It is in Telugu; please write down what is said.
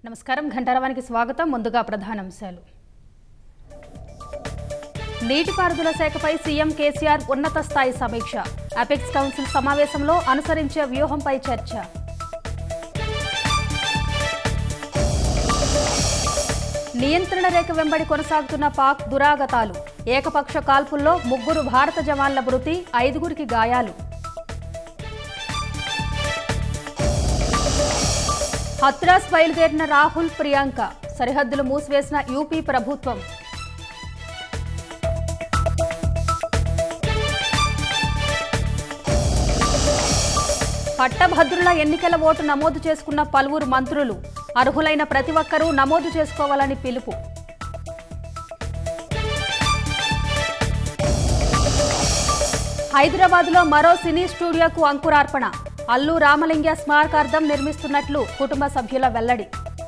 నమస్కారం ఘంటారవానికి స్వాగతం ముందుగా ప్రధానాంశాలు నీటిపారుదల శాఖపై సీఎం కేసీఆర్ ఉన్నత స్థాయి సమీక్ష అపెక్స్ కౌన్సిల్ సమావేశంలో అనుసరించే వ్యూహంపై చర్చ నియంత్రణ రేఖ వెంబడి కొనసాగుతున్న పాక్ దురాగతాలు ఏకపక్ష కాల్పుల్లో ముగ్గురు భారత జవాన్ల మృతి ఐదుగురికి గాయాలు హత్రాస్ బయలుదేరిన రాహుల్ ప్రియాంక సరిహద్దులు మూసివేసిన యూపీ ప్రభుత్వం పట్టభద్రుల ఎన్నికల ఓటు నమోదు చేసుకున్న పలువురు మంత్రులు అర్హులైన ప్రతి ఒక్కరూ నమోదు చేసుకోవాలని పిలుపు హైదరాబాద్లో మరో సినీ స్టూడియోకు అంకురార్పణ అల్లు రామలింగ స్మారకార్థం నిర్మిస్తున్నట్లు కుటుంబ సభ్యుల వెల్లడి